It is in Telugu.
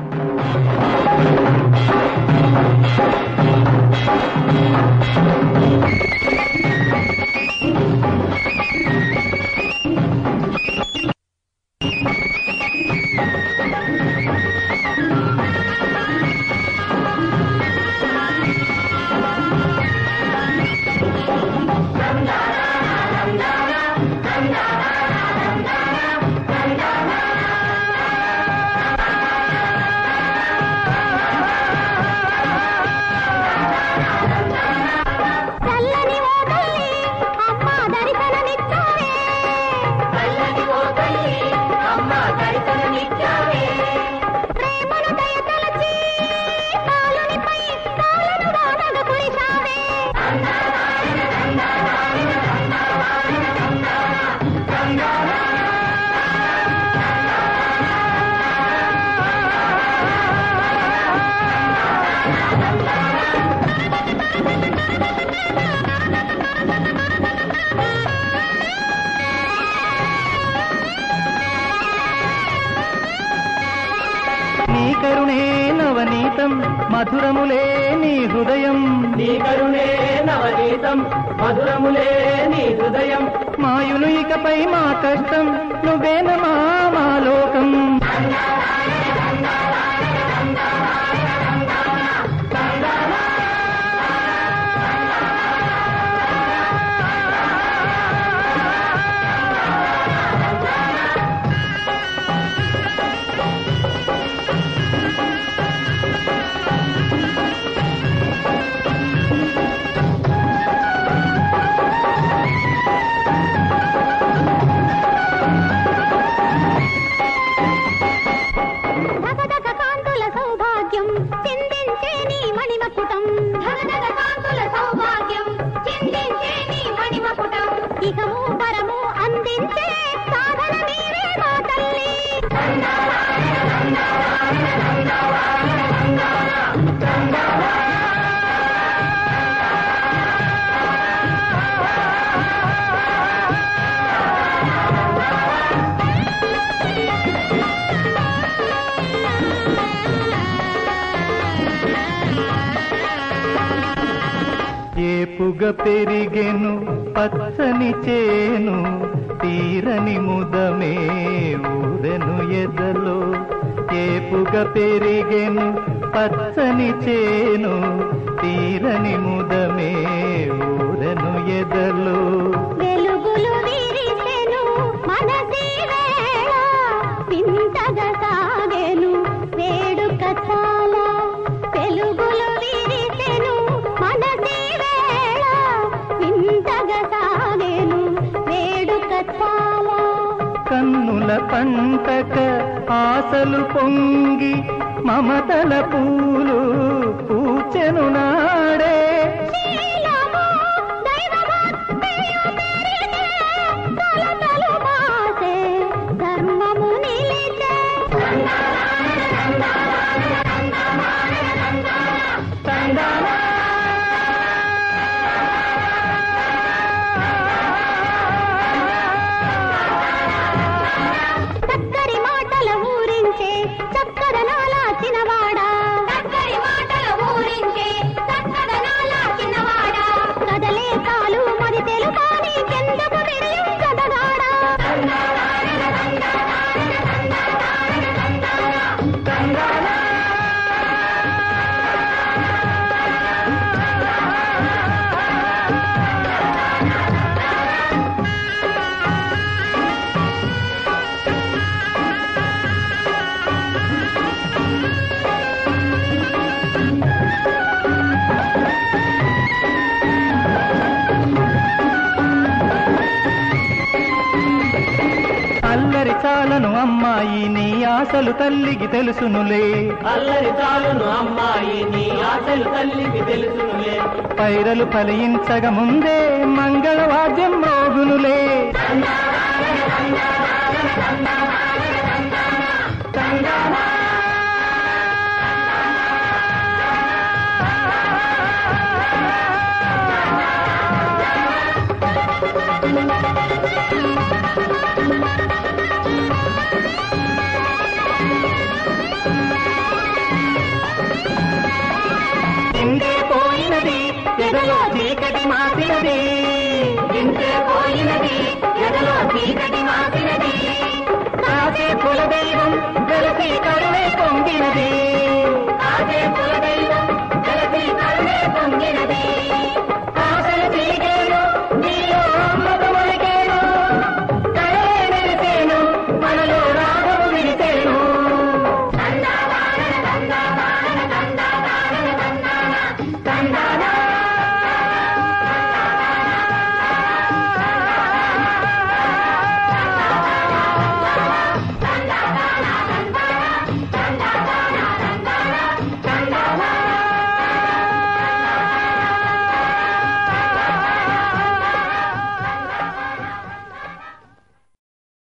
చల్లని ఓ తల్లి అమ్మ దర్శనమిచ్చావే చల్లని ఓ తల్లి అమ్మ దర్శనమిచ్చావే ప్రేమను దయతలచి కాలునిపై కాలను వానగా కురిశావే నీ కరుణే నవనీతం మధురములే నీ హృదయం నీ కరుణే నవనీతం మధురములే నీ హృదయం మాయును ఇకపై మా కష్టం నువ్వేనమా మా లోకం ధగధగ కాంతుల సౌభాగ్యం చిందించే నీ మణిమకుటం ధగధగ కాంతుల సౌభాగ్యం చిందించే నీ మణిమకుటం ఇకము పరము అందించే సాధన నీవే మా తల్లి ఏపుగ పెరిగెను పచ్చని చేను తీరని ముదమే ఊరెను ఎదలో ఏపుగ పెరిగెను పచ్చని చేను తీరని ముదమే ఊరెను ఎదలో వెలుగులు విరిసెను మనసి వేళ వింతగా సాగెను వేడుక చాలా వెలుగులు విరిసెను మనసి వేళ వింతగా సాగెను వేడుక చాలా కన్నుల పంటక ఆశలు పొంగి మమతల పూలు పూచెను నాడే శీలము దైవభక్తియు పెరిగే, తలతలు మాసే, ధర్మము నిలిచే చక్కరి మాటల ఊరించే చక్కదనాల చిన్నవాడా చక్కరి మాటల ఊరించే చక్కదనాల చిన్నవాడా కదలే కాలు మరి తెలుపాని కెందుకు విరియం కదగాడా అల్లరి చాలను అమ్మాయి నీ ఆశలు తల్లికి తెలుసునులే అల్లరి చాలును అమ్మాయి నీ ఆశలు తల్లికి తెలుసునులే పైరలు ఫలించగ ముందే మంగళవాద్యం మోగునులే కులదైవం వెలసి కరువే పొంగినది